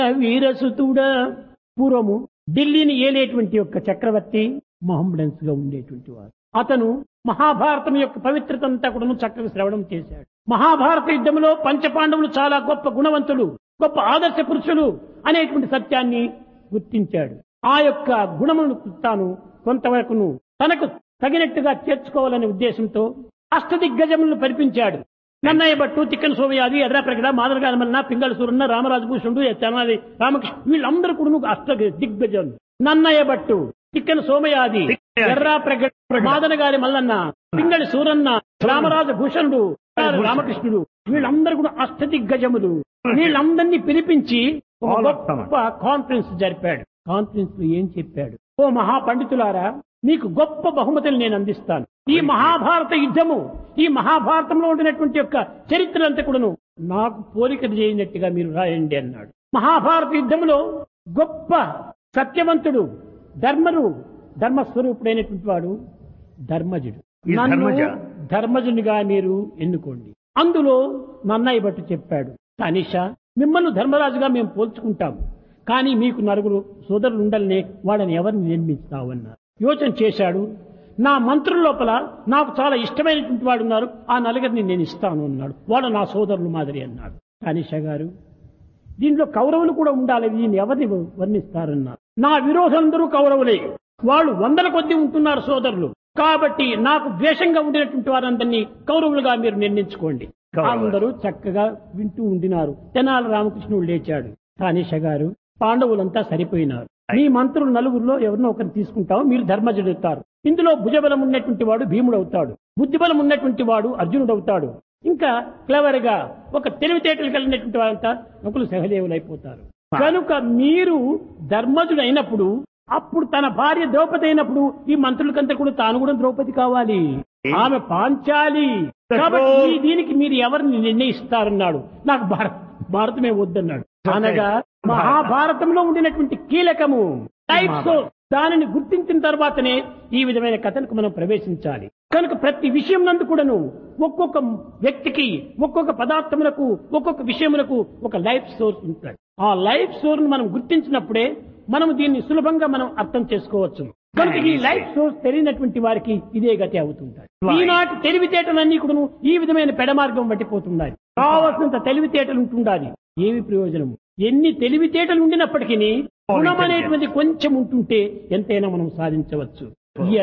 వీరసుతుడా పూర్వము ఢిల్లీని ఏలేటువంటి యొక్క చక్రవర్తి మొహమ్మడన్స్ గా ఉండేటువంటి వాడు అతను మహాభారతం యొక్క పవిత్రత అంతా కూడా చక్కగా శ్రవణం చేశాడు మహాభారత యుద్ధంలో పంచపాండవులు చాలా గొప్ప గుణవంతులు గొప్ప ఆదర్శ పురుషులు అనేటువంటి సత్యాన్ని గుర్తించాడు ఆ యొక్క గుణమును తాను కొంతవరకును తనకు తగినట్టుగా చేర్చుకోవాలనే ఉద్దేశంతో అష్టదిగ్గజములను పరిపించాడు నన్నయ్య భట్టు తిక్కన సోమయాది ఎర్రప్రగడ మాదరగానమన్న పింగళ సూరన్న రామరాజు భూషణుడు తెనాలి రామకృష్ణ వీళ్ళందరూ కూడా అష్ట దిగ్గజం నన్నయ్య భట్టు తిక్కన సోమయాది ఎర్రాప్రగడ మాదన గారి మల్లన్న పింగళి సూరన్న రామరాజు భూషణుడు రామకృష్ణుడు వీళ్ళందరూ కూడా అష్ట దిగ్గజములు వీళ్ళందరినీ పిలిపించి ఒక All of them. గొప్ప కాన్ఫరెన్స్ జరిపాడు కాన్ఫరెన్స్ లో ఏం చెప్పాడు ఓ మహాపండితులారా మీకు గొప్ప బహుమతులు నేను అందిస్తాను ఈ మహాభారత యుద్ధము ఈ మహాభారతంలో ఉండినటువంటి యొక్క చరిత్ర అంతా కూడాను నాకు పోలిక చేయనట్టుగా మీరు రాయండి అన్నాడు మహాభారత యుద్ధములో గొప్ప సత్యవంతుడు ధర్మరు ధర్మస్వరూపుడైనటువంటి వాడు ధర్మజుడు ఈ నన్ను ధర్మజ. ధర్మజునిగా మీరు ఎన్నుకోండి అందులో నన్నయ్య భట్టు చెప్పాడు తనిష మిమ్మల్ని ధర్మరాజుగా మేము పోల్చుకుంటాం కానీ మీకు నలుగురు సోదరులు ఉండాలనే వాళ్ళని ఎవరిని నిర్మిస్తావన్నారు యోచన చేశాడు నా మంత్రుల లోపల నాకు చాలా ఇష్టమైనటువంటి వాడు ఉన్నారు ఆ నలుగురిని నేను ఇస్తాను అన్నాడు వాళ్ళు నా సోదరులు మాదిరి అన్నాడు తనిష గారు దీంట్లో కౌరవులు కూడా ఉండాలి దీన్ని ఎవరిని వర్ణిస్తారన్నారు నా విరోధులందరూ కౌరవులే వాళ్ళు వందల కొద్ది ఉంటున్నారు సోదరులు కాబట్టి నాకు ద్వేషంగా ఉండినటువంటి వారందరినీ కౌరవులుగా మీరు నిర్ణయించుకోండి కౌరవులు. అందరూ చక్కగా వింటూ ఉండినారు తెనాలి రామకృష్ణుడు లేచాడు తానేష గారు పాండవులంతా సరిపోయినారు మీ మంత్రులు నలుగురిలో ఎవరినో ఒకరిని తీసుకుంటాం మీరు ధర్మజుడవుతారు ఇందులో భుజబలం ఉన్నటువంటి వాడు భీముడు అవుతాడు బుద్ధిబలం ఉన్నటువంటి వాడు అర్జునుడు అవుతాడు ఇంకా క్లవర్ గా ఒక తెలివితేటలు కలిగినటువంటి వారంతా నకులు సహదేవులు అయిపోతారు కనుక మీరు ధర్మజుడు అయినప్పుడు అప్పుడు తన భార్య ద్రౌపది అయినప్పుడు ఈ మంత్రులకంతా కూడా తాను కూడా ద్రౌపది కావాలి ఆమె పాంచాలి కాబట్టి ఈ దీనికి మీరు ఎవరిని నిర్ణయిస్తారన్నాడు నాకు భారత భారతమే వద్దన్నాడు అనగా మహాభారతంలో ఉండినటువంటి కీలకము టైప్స్ దానిని గుర్తించిన తర్వాతనే ఈ విధమైన కథలకు మనం ప్రవేశించాలి కనుక ప్రతి విషయం నందు కూడాను ఒక్కొక్క వ్యక్తికి ఒక్కొక్క పదార్థములకు ఒక్కొక్క విషయములకు ఒక లైఫ్ సోర్స్ ఉంటాడు ఆ లైఫ్ సోర్స్ మనం గుర్తించినప్పుడే మనం దీన్ని సులభంగా మనం అర్థం చేసుకోవచ్చు కనుక ఈ లైఫ్ సోర్స్ తెలియనటువంటి వారికి ఇదే గతి అవుతుంటాయి ఈనాటి తెలివితేటలన్నీ కూడా ఈ విధమైన పెడమార్గం పట్టిపోతున్నాయి కావలసినంత తెలివితేటలు ఉంటుండాలి ఏమి ప్రయోజనము ఎన్ని తెలివితేటలు ఉండినప్పటికీ గుణం అనేటువంటి కొంచెం ఉంటుంటే ఎంతైనా మనం సాధించవచ్చు ఈ